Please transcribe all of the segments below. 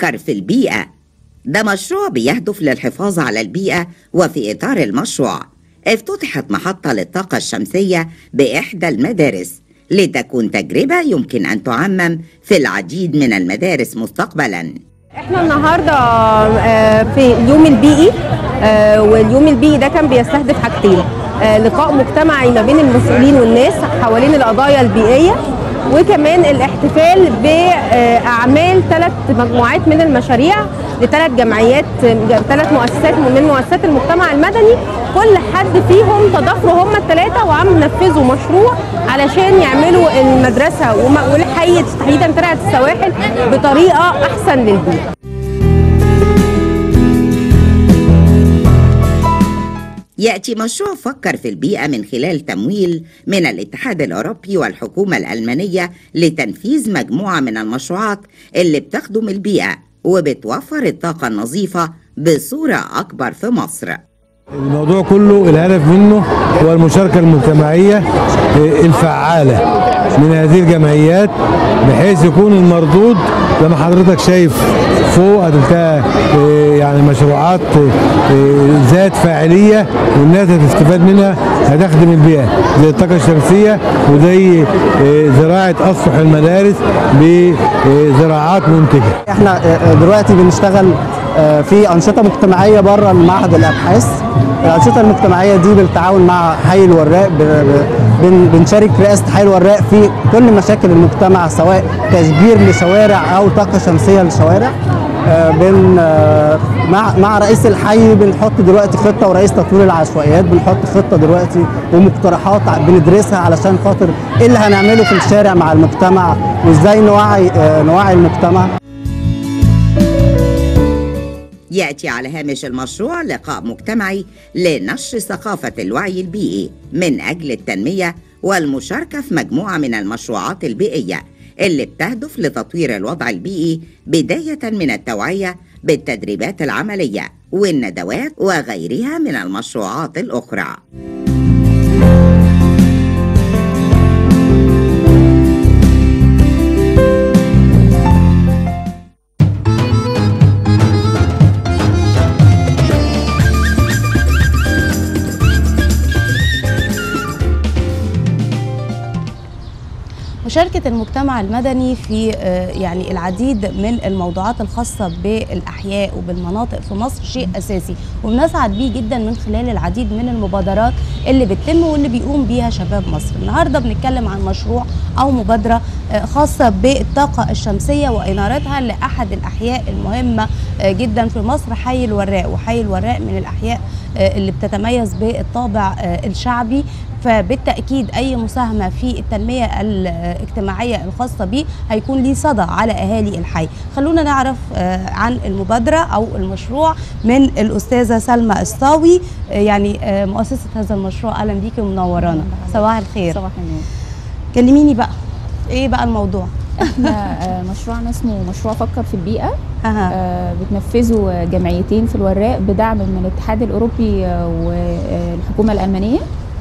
فكر في البيئة ده مشروع بيهدف للحفاظ على البيئة وفي إطار المشروع افتتحت محطة للطاقة الشمسية بإحدى المدارس لتكون تجربة يمكن أن تعمم في العديد من المدارس مستقبلاً احنا النهارده آه، في اليوم البيئي آه، واليوم البيئي ده كان بيستهدف حاجتين آه، لقاء مجتمعي ما بين المسؤولين والناس حوالين القضايا البيئيه وكمان الاحتفال باعمال ثلاث مجموعات من المشاريع لثلاث جمعيات ثلاث مؤسسات من مؤسسات المجتمع المدني كل حد فيهم تضافروا هم الثلاثه وعم نفذوا مشروع علشان يعملوا المدرسه وم- والحي تحديدا ترعه السواحل بطريقه احسن للبيئه يأتي مشروع فكر في البيئة من خلال تمويل من الاتحاد الأوروبي والحكومة الألمانية لتنفيذ مجموعة من المشروعات اللي بتخدم البيئة وبتوفر الطاقة النظيفة بصورة أكبر في مصر الموضوع كله الهدف منه هو المشاركة المجتمعية آه، الفعالة من هذه الجمعيات بحيث يكون المردود زي ما حضرتك شايف فوق هتلقى آه، يعني مشروعات آه، ذات فاعلية والناس هتستفاد منها هتخدم البيئة زي الطاقة الشمسية وزي آه، زراعة أسطح المدارس بزراعات منتجة احنا آه، دلوقتي بنشتغل آه، في انشطه مجتمعيه بره معهد الابحاث الانشطه المجتمعيه دي بالتعاون مع حي الوراق ب- ب- بن- بنشارك رئاسه حي الوراق في كل مشاكل المجتمع سواء تشجير لشوارع او طاقه شمسيه للشوارع آه، بن آه، مع مع رئيس الحي بنحط دلوقتي خطه ورئيس تطوير العشوائيات بنحط خطه دلوقتي ومقترحات ع- بندرسها علشان خاطر ايه اللي هنعمله في الشارع مع المجتمع وازاي نوعي آه، نوعي المجتمع يأتي على هامش المشروع لقاء مجتمعي لنشر ثقافة الوعي البيئي من أجل التنمية والمشاركة في مجموعة من المشروعات البيئية اللي بتهدف لتطوير الوضع البيئي بداية من التوعية بالتدريبات العملية والندوات وغيرها من المشروعات الأخرى مشاركة المجتمع المدني في آه، يعني العديد من الموضوعات الخاصة بالأحياء وبالمناطق في مصر شيء أساسي وبنسعد بيه جدا من خلال العديد من المبادرات اللي بتتم واللي بيقوم بيها شباب مصر النهاردة بنتكلم عن مشروع أو مبادرة آه، خاصة بالطاقة الشمسية وإنارتها لأحد الأحياء المهمة آه، جدا في مصر حي الوراق وحي الوراق من الأحياء آه، اللي بتتميز بالطابع آه، الشعبي فبالتاكيد اي مساهمه في التنميه الاجتماعيه الخاصه به هيكون ليه صدى على اهالي الحي خلونا نعرف آه، عن المبادره او المشروع من الاستاذه سلمى الصاوي آه، يعني آه، مؤسسه هذا المشروع اهلا بيكي ومنورانا صباح الخير صباح النور كلميني بقى ايه بقى الموضوع احنا آه، مشروعنا اسمه مشروع فكر في البيئه أها. آه، بتنفذه جمعيتين في الوراق بدعم من الاتحاد الاوروبي آه، والحكومه الالمانيه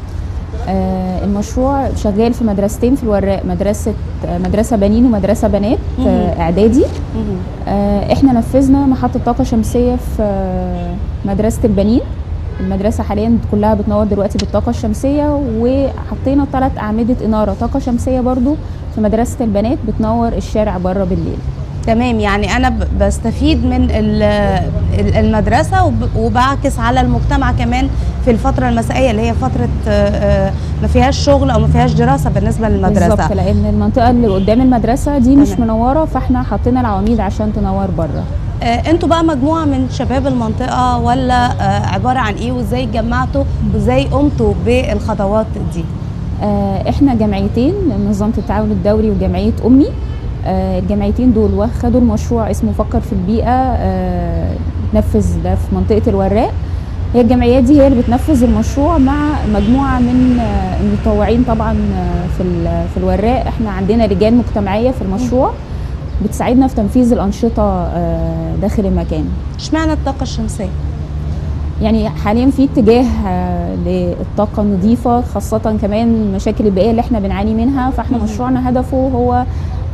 آه، المشروع شغال في مدرستين في الوراق مدرسه آه، مدرسه بنين ومدرسه بنات آه، مهم. اعدادي مهم. آه، احنا نفذنا محطه طاقه شمسيه في آه، مدرسه البنين المدرسه حاليا كلها بتنور دلوقتي بالطاقه الشمسيه وحطينا ثلاث اعمده اناره طاقه شمسيه برضو في مدرسه البنات بتنور الشارع بره بالليل تمام يعني انا ب- بستفيد من ال- ال- المدرسه وب- وبعكس على المجتمع كمان في الفتره المسائيه اللي هي فتره آه، آه، ما فيهاش شغل او ما فيهاش دراسه بالنسبه للمدرسه بالظبط لان المنطقه اللي قدام المدرسه دي مش تمام. منوره فاحنا حطينا العواميد عشان تنور بره آه، انتوا بقى مجموعه من شباب المنطقه ولا آه، عباره عن ايه وازاي اتجمعتوا وازاي قمتوا بالخطوات دي آه، احنا جمعيتين منظمه التعاون الدولي وجمعيه امي آه، الجمعيتين دول واخدوا المشروع اسمه فكر في البيئه آه، نفذ ده في منطقه الوراق هي الجمعيات دي هي اللي بتنفذ المشروع مع مجموعه من آه، المتطوعين طبعا آه، في ال- في الوراق احنا عندنا لجان مجتمعيه في المشروع بتساعدنا في تنفيذ الانشطه آه، داخل المكان اشمعنى الطاقه الشمسيه يعني حاليا في اتجاه آه، للطاقة النظيفة خاصة كمان المشاكل البيئية اللي احنا بنعاني منها فاحنا مهم. مشروعنا هدفه هو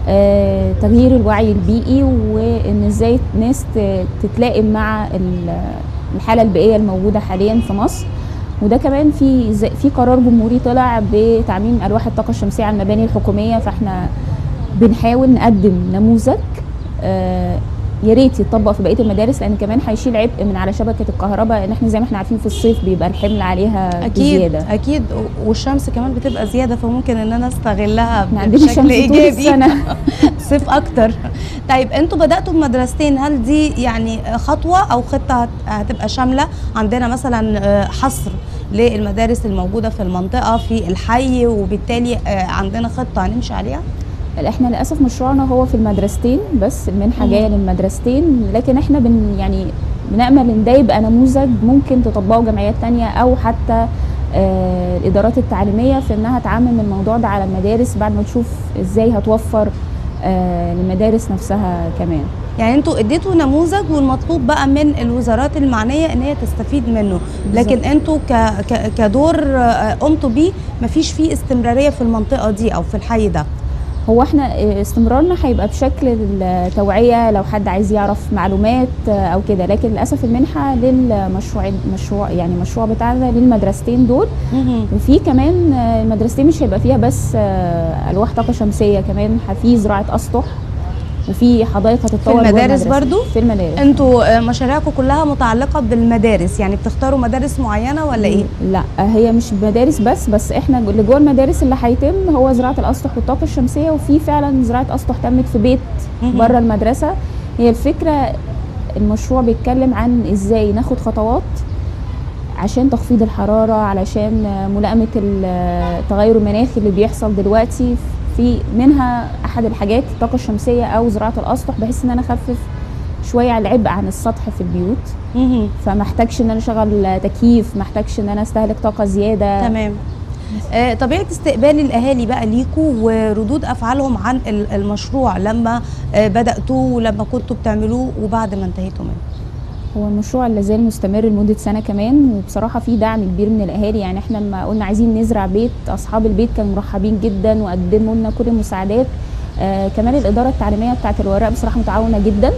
آه، تغيير الوعي البيئي وان ازاي الناس ت- تتلائم مع ال- الحاله البيئيه الموجوده حاليا في مصر وده كمان في زي- في قرار جمهوري طلع بتعميم الواح الطاقه الشمسيه على المباني الحكوميه فاحنا بنحاول نقدم نموذج آه، يا ريت يتطبق في بقيه المدارس لان كمان هيشيل عبء من على شبكه الكهرباء ان احنا زي ما احنا عارفين في الصيف بيبقى الحمل عليها اكيد بزياده اكيد والشمس كمان بتبقى زياده فممكن ان انا استغلها احنا عندنا بشكل شمس طول ايجابي السنه صيف اكتر طيب انتوا بداتوا بمدرستين هل دي يعني خطوه او خطه هت- هتبقى شامله عندنا مثلا آه، حصر للمدارس الموجوده في المنطقه في الحي وبالتالي آه، عندنا خطه هنمشي عليها احنا للاسف مشروعنا هو في المدرستين بس المنحه مم. جايه للمدرستين لكن احنا بن يعني بنامل ان ده يبقى نموذج ممكن تطبقه جمعيات تانية او حتى آه الادارات التعليميه في انها تعمم الموضوع ده على المدارس بعد ما تشوف ازاي هتوفر آه للمدارس نفسها كمان يعني انتوا اديتوا نموذج والمطلوب بقى من الوزارات المعنيه ان هي تستفيد منه لكن بالظبط. انتوا ك ك كدور آه، قمتوا بيه مفيش فيه استمراريه في المنطقه دي او في الحي ده هو احنا آه، استمرارنا هيبقى بشكل التوعيه لو حد عايز يعرف معلومات آه، او كده لكن للاسف المنحه للمشروع مشروع يعني المشروع بتاعنا للمدرستين دول وفي كمان آه، المدرستين مش هيبقى فيها بس آه، الواح طاقه شمسيه كمان في زراعه اسطح وفي حدائق هتتطور جوه المدارس المدرسة. برضو؟ في المدارس انتوا آه، مشاريعكم كلها متعلقه بالمدارس يعني بتختاروا مدارس معينه ولا ايه لا هي مش مدارس بس بس احنا اللي جوه المدارس اللي هيتم هو زراعه الاسطح والطاقه الشمسيه وفي فعلا زراعه اسطح تمت في بيت مهم. بره المدرسه هي الفكره المشروع بيتكلم عن ازاي ناخد خطوات عشان تخفيض الحراره علشان ملائمه التغير المناخي اللي بيحصل دلوقتي في منها احد الحاجات الطاقه الشمسيه او زراعه الاسطح بحيث ان انا اخفف شويه على العبء عن السطح في البيوت مهم. فما احتاجش ان انا اشغل تكييف ما احتاجش ان انا استهلك طاقه زياده تمام آه، طبيعه استقبال الاهالي بقى ليكوا وردود افعالهم عن ال- المشروع لما آه، بداتوه ولما كنتوا بتعملوه وبعد ما انتهيتوا منه هو المشروع لا زال مستمر لمده سنه كمان وبصراحه في دعم كبير من الاهالي يعني احنا لما قلنا عايزين نزرع بيت اصحاب البيت كانوا مرحبين جدا وقدموا لنا كل المساعدات آه كمان الاداره التعليميه بتاعه الوراق بصراحه متعاونه جدا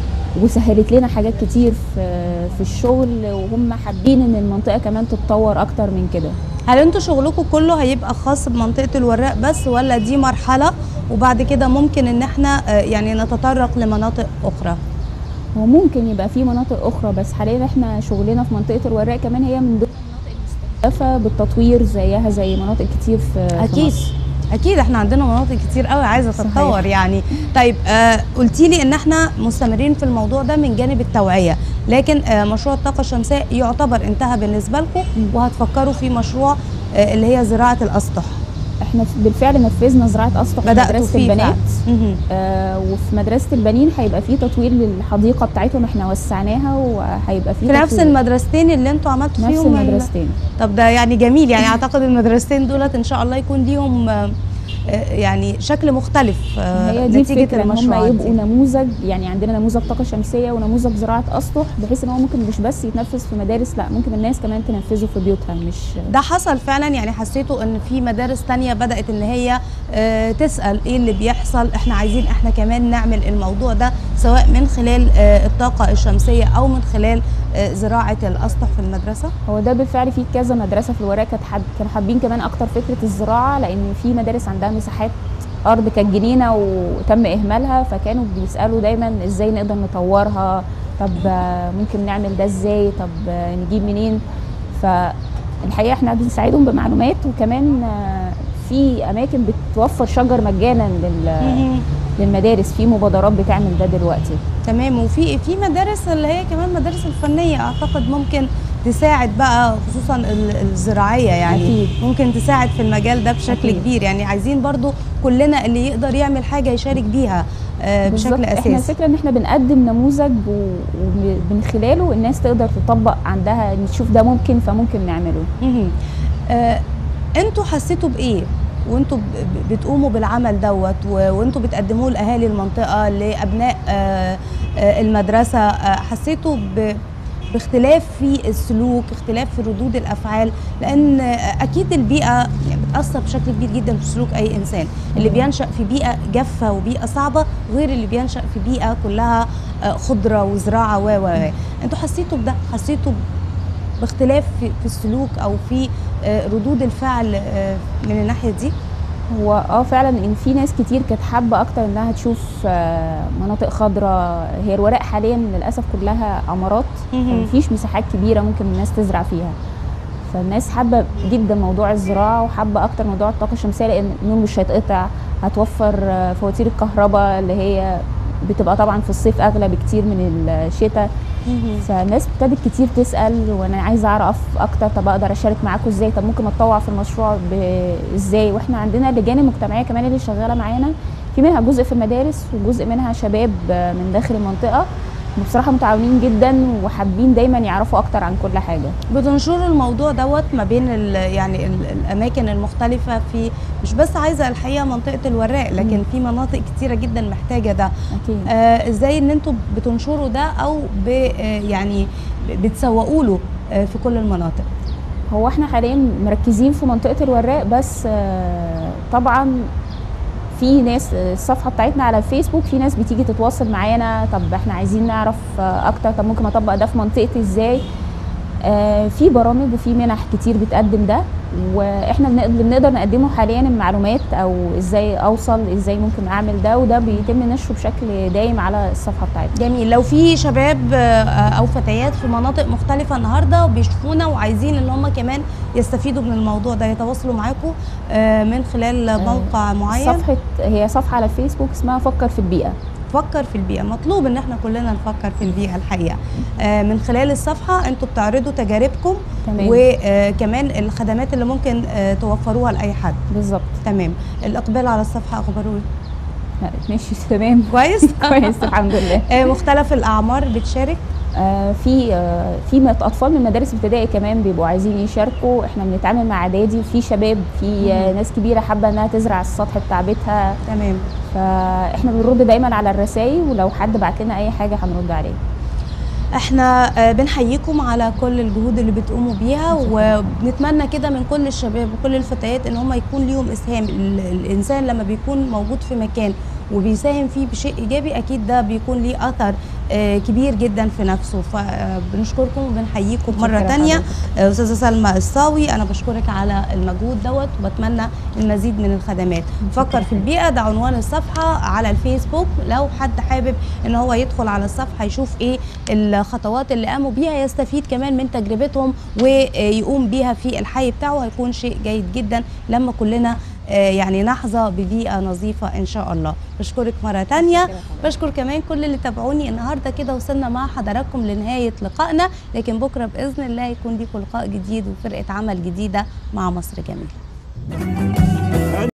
وسهلت لنا حاجات كتير في في الشغل وهم حابين ان المنطقه كمان تتطور اكتر من كده هل انتوا شغلكم كله هيبقى خاص بمنطقه الوراق بس ولا دي مرحله وبعد كده ممكن ان احنا آه، يعني نتطرق لمناطق اخرى هو ممكن يبقى في مناطق اخرى بس حاليا احنا شغلنا في منطقه الوراق كمان هي من ضمن المناطق المستهدفه بالتطوير زيها زي مناطق كتير في في اكيد مصر. اكيد احنا عندنا مناطق كتير قوي عايزه صحيح. تتطور يعني طيب آه قلتي لي ان احنا مستمرين في الموضوع ده من جانب التوعيه لكن آه مشروع الطاقه الشمسيه يعتبر انتهى بالنسبه لكم وهتفكروا في مشروع آه اللي هي زراعه الاسطح احنا بالفعل نفذنا زراعه اسطح في بداتوا مدرسه فيه البنات فعلا. مهم. آه وفي مدرسه البنين هيبقى في تطوير للحديقه بتاعتهم احنا وسعناها وهيبقى في في نفس تطوير. المدرستين اللي انتوا عملتوا نفس فيهم ال- المدرستين طب ده يعني جميل يعني اعتقد المدرستين دولت ان شاء الله يكون ليهم آه، آه، يعني شكل مختلف آه، هي دي نتيجه الفكره ان هم المشروعات يبقوا دي. نموذج يعني عندنا نموذج طاقه شمسيه ونموذج زراعه اسطح بحيث ان هو ممكن مش بس يتنفذ في مدارس لا ممكن الناس كمان تنفذه في بيوتها مش ده حصل فعلا يعني حسيتوا ان في مدارس تانية بدأت ان هي آه، تسأل ايه اللي بيحصل احنا عايزين احنا كمان نعمل الموضوع ده سواء من خلال آه، الطاقة الشمسية او من خلال آه، زراعة الاسطح في المدرسة هو ده بالفعل في كذا مدرسه في الوراق كانت حاب كانوا حابين كمان اكتر فكره الزراعه لان في مدارس عندها مساحات ارض كانت جنينه وتم اهمالها فكانوا بيسالوا دايما ازاي نقدر نطورها طب آه، ممكن نعمل ده ازاي طب آه، نجيب منين فالحقيقه احنا بنساعدهم بمعلومات وكمان آه، في اماكن بتوفر شجر مجانا لل- للمدارس في مبادرات بتعمل ده دلوقتي تمام وفي في مدارس اللي هي كمان مدارس الفنية اعتقد ممكن تساعد بقى خصوصا ال- الزراعية يعني أكيد. ممكن تساعد في المجال ده بشكل أكيد. كبير يعني عايزين برضو كلنا اللي يقدر يعمل حاجة يشارك بيها آه، بالظبط. بشكل احنا اساسي الفكره ان احنا بنقدم نموذج و- ومن خلاله الناس تقدر تطبق عندها نشوف ده ممكن فممكن نعمله مهم. آه، انتوا حسيتوا بايه وانتوا ب- ب- بتقوموا بالعمل دوت و- وانتوا بتقدموه لاهالي المنطقه لابناء آه، آه، المدرسه آه، حسيتوا ب باختلاف في السلوك اختلاف في ردود الافعال لان اكيد البيئه بتاثر بشكل كبير جدا في سلوك اي انسان اللي بينشا في بيئه جافه وبيئه صعبه غير اللي بينشا في بيئه كلها آه، خضره وزراعه و و و. انتوا حسيتوا بده حسيتوا باختلاف في في السلوك او في آه، ردود الفعل آه، من الناحيه دي هو اه فعلا ان في ناس كتير كانت حابه اكتر انها تشوف آه، مناطق خضراء هي الوراق حاليا للاسف كلها عمارات مهم. مفيش مساحات كبيره ممكن الناس تزرع فيها فالناس حابه جدا موضوع الزراعه وحابه اكتر موضوع الطاقه الشمسيه لان النور مش هيتقطع هتوفر آه، فواتير الكهرباء اللي هي بتبقى طبعا في الصيف اغلى بكتير من الشتاء فالناس ابتدت كتير تسال وانا عايزه اعرف اكتر طب اقدر اشارك معاكم ازاي طب ممكن اتطوع في المشروع ب- ازاي واحنا عندنا اللجان المجتمعيه كمان اللي شغاله معانا في منها جزء في المدارس وجزء منها شباب آه، من داخل المنطقه بصراحه متعاونين جدا وحابين دايما يعرفوا اكتر عن كل حاجه بتنشروا الموضوع دوت ما بين ال يعني ال الاماكن المختلفه في مش بس عايزه الحقيقه منطقه الوراق لكن مم. في مناطق كتيره جدا محتاجه ده اكيد آه ازاي ان انتوا بتنشروا ده او ب آه يعني بتسوقوا له آه في كل المناطق هو احنا حاليا مركزين في منطقه الوراق بس آه، طبعا في ناس آه، الصفحه بتاعتنا على الفيسبوك في ناس بتيجي تتواصل معانا طب احنا عايزين نعرف آه، اكتر طب ممكن اطبق ده في منطقتي ازاي آه، في برامج وفي منح كتير بتقدم ده واحنا بنقدر اللي بنقدر نقدمه حاليا المعلومات او ازاي اوصل ازاي ممكن اعمل ده وده بيتم نشره بشكل دايم على الصفحه بتاعتنا جميل لو في شباب آه، او فتيات في مناطق مختلفه النهارده وبيشوفونا وعايزين ان هم كمان يستفيدوا من الموضوع ده يتواصلوا معاكم آه، من خلال موقع معين صفحه هي صفحه على الفيسبوك اسمها فكر في البيئه فكر في البيئة مطلوب ان احنا كلنا نفكر في البيئة الحقيقة آه، من خلال الصفحة انتوا بتعرضوا تجاربكم تمام. وكمان الخدمات اللي ممكن آه، توفروها لأي حد بالظبط تمام الإقبال على الصفحة أخباره إيه؟ لا، ماشي تمام كويس كويس الحمد لله آه، مختلف الأعمار بتشارك آه، في آه، في مت- اطفال من مدارس ابتدائي كمان بيبقوا عايزين يشاركوا احنا بنتعامل مع اعدادي وفي شباب في آه، ناس كبيره حابه انها تزرع السطح بتاع بيتها تمام فاحنا بنرد دايما على الرسائل ولو حد بعت لنا اي حاجه هنرد عليه احنا آه، بنحييكم على كل الجهود اللي بتقوموا بيها وبنتمنى كده من كل الشباب وكل الفتيات ان هم يكون ليهم اسهام ال- الانسان لما بيكون موجود في مكان وبيساهم فيه بشيء ايجابي اكيد ده بيكون ليه اثر آه، كبير جدا في نفسه فبنشكركم وبنحييكم مره شكرا تانية حضرتك. آه، استاذه سلمى الصاوي انا بشكرك على المجهود دوت وبتمنى المزيد من الخدمات فكر في البيئه ده عنوان الصفحه على الفيسبوك لو حد حابب ان هو يدخل على الصفحه يشوف ايه الخطوات اللي قاموا بيها يستفيد كمان من تجربتهم ويقوم بيها في الحي بتاعه هيكون شيء جيد جدا لما كلنا آه، يعني نحظى ببيئه نظيفه ان شاء الله بشكرك مره تانية بشكر كمان كل اللي تابعوني النهارده كده وصلنا مع حضراتكم لنهايه لقائنا لكن بكره باذن الله يكون ليكم لقاء جديد وفرقه عمل جديده مع مصر جميله